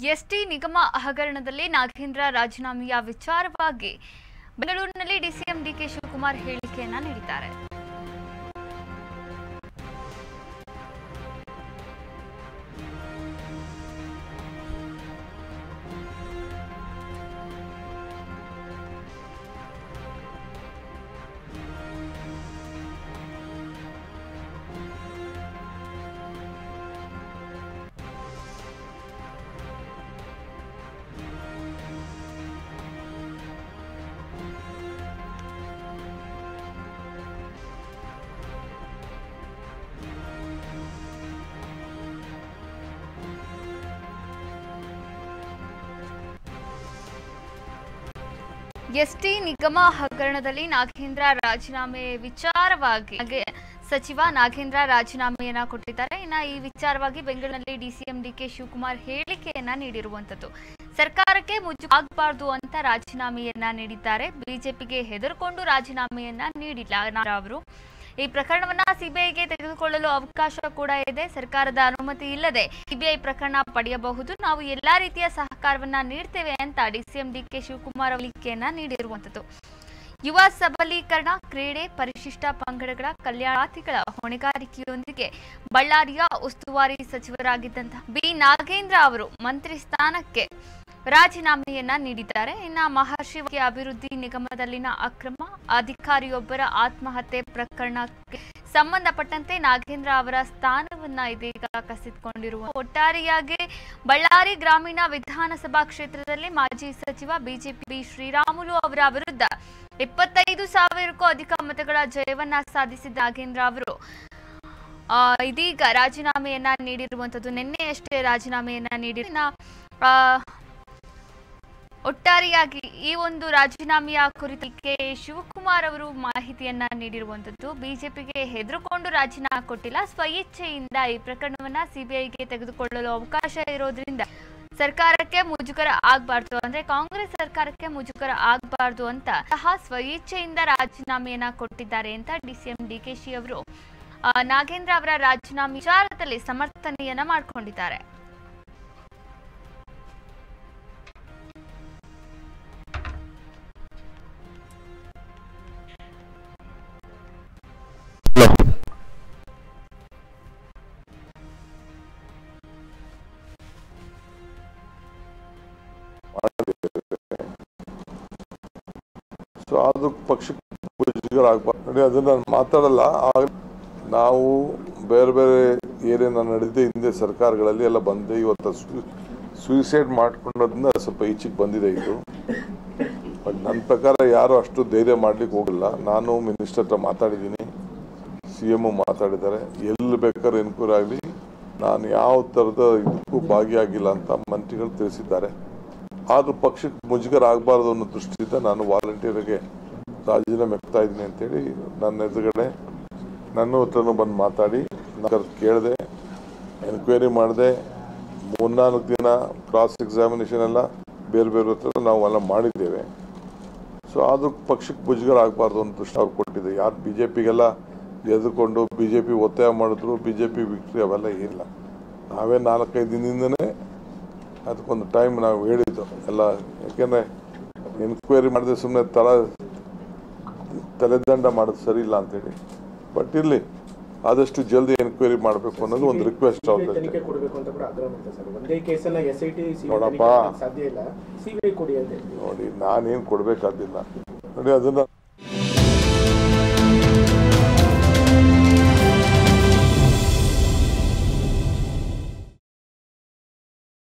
ST ನಿಗಮ ಹಗರಣದಲ್ಲಿ ನಾಗೇಂದ್ರ ರಾಜೀನಾಮೆಯ ವಿಚಾರವಾಗಿ ಬೆಂಗಳೂರಿನಲ್ಲಿ ಡಿಸಿಎಂ ಡಿಕೆ ಶಿವಕುಮಾರ್ ಹೇಳಿಕೆಯನ್ನ ನೀಡಿದ್ದಾರೆ ಎಸ್ಟಿ ನಿಗಮ ಹಗರಣದಲ್ಲಿ ನಾಗೇಂದ್ರ ರಾಜೀನಾಮೆ ವಿಚಾರವಾಗಿ ಹಾಗೆ ಸಚಿವ ನಾಗೇಂದ್ರ ರಾಜೀನಾಮೆಯನ್ನ ಕೊಟ್ಟಿದ್ದಾರೆ ಇನ್ನ ಈ ವಿಚಾರವಾಗಿ ಬೆಂಗಳೂರಿನಲ್ಲಿ ಡಿಸಿಎಂ ಡಿಕೆ ಶಿವಕುಮಾರ್ ಹೇಳಿಕೆಯನ್ನ ನೀಡಿರುವಂತದ್ದು ಸರ್ಕಾರಕ್ಕೆ ಮುಜು ಆಗಬಾರ್ದು ಅಂತ ರಾಜೀನಾಮೆಯನ್ನ ನೀಡಿದ್ದಾರೆ ಬಿಜೆಪಿಗೆ ಹೆದರ್ಕೊಂಡು ರಾಜೀನಾಮೆಯನ್ನ ನೀಡಿಲ್ಲ ನಾರಾ ಅವರು ಈ ಪ್ರಕರಣವನ್ನ ಸಿಬಿಐಗೆ ತೆಗೆದುಕೊಳ್ಳಲು ಅವಕಾಶ ಕೂಡ ಇದೆ ಸರ್ಕಾರದ ಅನುಮತಿ ಇಲ್ಲದೆ ಸಿಬಿಐ ಪ್ರಕರಣ ಪಡೆಯಬಹುದು ನಾವು ಎಲ್ಲಾ ರೀತಿಯ ಸಹಕಾರವನ್ನ ನೀಡ್ತೇವೆ ಅಂತ ಡಿಸಿಎಂ ಡಿಕೆ ಶಿವಕುಮಾರ್ ಹೇಳಿಕೆಯನ್ನ ನೀಡಿರುವಂತದ್ದು ಯುವ ಸಬಲೀಕರಣ ಕ್ರೀಡೆ ಪರಿಶಿಷ್ಟ ಪಂಗಡಗಳ ಕಲ್ಯಾಣಾರ್ಥಿಗಳ ಹೊಣೆಗಾರಿಕೆಯೊಂದಿಗೆ ಬಳ್ಳಾರಿಯ ಉಸ್ತುವಾರಿ ಸಚಿವರಾಗಿದ್ದಂತಹ ಬಿ ನಾಗೇಂದ್ರ ಅವರು ಮಂತ್ರಿ ಸ್ಥಾನಕ್ಕೆ ರಾಜೀನಾಮೆಯನ್ನ ನೀಡಿದ್ದಾರೆ ಇನ್ನ ಮಹರ್ಷಿ ಅಭಿವೃದ್ಧಿ ನಿಗಮದಲ್ಲಿನ ಅಕ್ರಮ ಅಧಿಕಾರಿಯೊಬ್ಬರ ಆತ್ಮಹತ್ಯೆ ಪ್ರಕರಣಕ್ಕೆ ಸಂಬಂಧಪಟ್ಟಂತೆ ನಾಗೇಂದ್ರ ಅವರ ಸ್ಥಾನವನ್ನ ಇದೀಗ ಕಸಿದುಕೊಂಡಿರುವ ಒಟ್ಟಾರೆಯಾಗಿ ಬಳ್ಳಾರಿ ಗ್ರಾಮೀಣ ವಿಧಾನಸಭಾ ಕ್ಷೇತ್ರದಲ್ಲಿ ಮಾಜಿ ಸಚಿವ ಬಿಜೆಪಿ ಶ್ರೀರಾಮುಲು ಅವರ ವಿರುದ್ಧ ಇಪ್ಪತ್ತೈದು ಸಾವಿರಕ್ಕೂ ಅಧಿಕ ಮತಗಳ ಜಯವನ್ನ ಸಾಧಿಸಿದ ನಾಗೇಂದ್ರ ಅವರು ಆ, ಇದೀಗ ರಾಜೀನಾಮೆಯನ್ನ ನೀಡಿರುವಂತದ್ದು ನಿನ್ನೆಯಷ್ಟೇ ರಾಜೀನಾಮೆಯನ್ನ ನೀಡಿ ಇನ್ನ, ಆ, ಒಟ್ಟಾರೆಯಾಗಿ ಈ ಒಂದು ರಾಜೀನಾಮೆಯ ಕುರಿತು ಕೆ ಶಿವಕುಮಾರ್ ಅವರು ಮಾಹಿತಿಯನ್ನ ನೀಡಿರುವಂತದ್ದು ಬಿಜೆಪಿಗೆ ಹೆದರುಕೊಂಡು ರಾಜೀನಾಮೆ ಕೊಟ್ಟಿಲ್ಲ ಸ್ವಇಚ್ಛೆಯಿಂದ ಈ ಪ್ರಕರಣವನ್ನ ಸಿಬಿಐಗೆ ತೆಗೆದುಕೊಳ್ಳಲು ಅವಕಾಶ ಇರೋದ್ರಿಂದ ಸರ್ಕಾರಕ್ಕೆ ಮುಜುಗರ ಆಗಬಾರ್ದು ಅಂದ್ರೆ ಕಾಂಗ್ರೆಸ್ ಸರ್ಕಾರಕ್ಕೆ ಮುಜುಗರ ಆಗಬಾರ್ದು ಅಂತ ಸಹ ಸ್ವಇಚ್ಛೆಯಿಂದ ರಾಜೀನಾಮೆಯನ್ನ ಕೊಟ್ಟಿದ್ದಾರೆ ಅಂತ ಡಿಸಿಎಂ ಡಿಕೆಶಿ ಅವರು ಆ, ನಾಗೇಂದ್ರ ಅವರ ರಾಜೀನಾಮೆ ವಿಚಾರದಲ್ಲಿ ಸಮರ್ಥನೆಯನ್ನ ಮಾಡಿಕೊಂಡಿದ್ದಾರೆ ಸೊ ಅದು ಪಕ್ಷಕ್ಕೆ ಮುಜುಗರ ಆಗ್ಬಾರ್ದು ನೋಡಿ ಅದನ್ನ ನಾನು ಮಾತಾಡಲ್ಲ ಆಗ ನಾವು ಬೇರೆ ಬೇರೆ ಏನೇನು ನಡೆದಿದೆ ಹಿಂದೆ ಸರ್ಕಾರಗಳಲ್ಲಿ ಎಲ್ಲ ಬಂದೆ ಇವತ್ತು ಸೂಸೈಡ್ ಮಾಡ್ಕೊಂಡೋದ್ರಿಂದ ಸ್ವಲ್ಪ ಈಚೆಗೆ ಬಂದಿದೆ ಇದು ಬಟ್ ನನ್ನ ಪ್ರಕಾರ ಯಾರು ಅಷ್ಟು ಧೈರ್ಯ ಮಾಡ್ಲಿಕ್ಕೆ ಹೋಗಿಲ್ಲ ನಾನು ಮಿನಿಸ್ಟರ್ ಹತ್ರ ಮಾತಾಡಿದ್ದೀನಿ ಸಿ ಎಮ್ ಮಾತಾಡಿದ್ದಾರೆ ಎಲ್ಲಿ ಬೇಕಾದ್ರೆ ಎನ್ಕ್ವೈರಿ ಆಗಲಿ ನಾನು ಯಾವ ಥರದ ಇದಕ್ಕೂ ಭಾಗಿಯಾಗಿಲ್ಲ ಅಂತ ಮಂತ್ರಿಗಳು ತಿಳಿಸಿದ್ದಾರೆ ಆದ್ರೂ ಪಕ್ಷಕ್ಕೆ ಮುಜುಗರ ಆಗಬಾರ್ದು ಅನ್ನೋ ದೃಷ್ಟಿಯಿಂದ ನಾನು ವಾಲಂಟಿಯರ್ಗೆ ರಾಜೀನಾಮೆ ಹಾಕ್ತಾ ಇದ್ದೀನಿ ಅಂತೇಳಿ ನನ್ನ ಎದುರುಗಡೆ ನನ್ನ ಹತ್ರನೂ ಬಂದು ಮಾತಾಡಿ ನಾನು ಕೇಳಿದೆ ಎನ್ಕ್ವೈರಿ ಮಾಡಿದೆ ಮೂರ್ನಾಲ್ಕು ದಿನ ಕ್ರಾಸ್ ಎಕ್ಸಾಮಿನೇಷನ್ ಎಲ್ಲ ಬೇರೆ ಬೇರೆ ಹತ್ರ ನಾವು ಎಲ್ಲ ಮಾಡಿದ್ದೇವೆ ಸೊ ಅದು ಪಕ್ಷಕ್ಕೆ ಮುಜುಗರ ಆಗಬಾರ್ದು ಅಂತ ದೃಷ್ಟಿ ಅವ್ರು ಕೊಟ್ಟಿದೆ ಯಾರು ಬಿ ಜೆ ಪಿಗೆಲ್ಲ ಎದುರ್ಕೊಂಡು ಬಿ ಜೆ ಪಿ ಒತ್ತಾಯ ಮಾಡಿದ್ರು ಬಿ ಜೆ ಪಿ ವಿಕ್ಟ್ರಿ ಅವೆಲ್ಲ ಇಲ್ಲ ನಾವೇ ನಾಲ್ಕೈದು ದಿನದಿಂದನೇ ಅದಕ್ಕೊಂದು ಟೈಮ್ ನಾವು ಹೇಳಿದ್ದು ಎಲ್ಲ ಯಾಕೆಂದರೆ ಎನ್ಕ್ವೈರಿ ಮಾಡಿದ್ರೆ ಸುಮ್ಮನೆ ತರ ತಲೆದಂಡ ಮಾಡೋದು ಸರಿ ಇಲ್ಲ ಅಂತೇಳಿ ಬಟ್ ಇರಲಿ ಆದಷ್ಟು ಜಲ್ದಿ ಎನ್ಕ್ವೈರಿ ಮಾಡಬೇಕು ಅನ್ನೋದು ಒಂದು ರಿಕ್ವೆಸ್ಟ್ ಅವ್ರದ್ದು ತನಿಖೆ ಕೊಡಬೇಕು ಅಂತ ಕೂಡ ಆಗ್ರಹ ಮಾಡ್ತಾರೆ ಸರ್ ಒಂದೇ ಕೇಸನ್ನ ಎಸ್ ಐ ಟಿ ನೋಡಪ್ಪ. ಸಾಧ್ಯ ಇಲ್ಲ ಸಿಬಿಐ ಕೊಡಿ ಅಂತ ಹೇಳ್ತೀವಿ ನೋಡಿ ನಾನೇನು ಕೊಡಬೇಕಾದಿಲ್ಲ ನೋಡಿ ಅದನ್ನು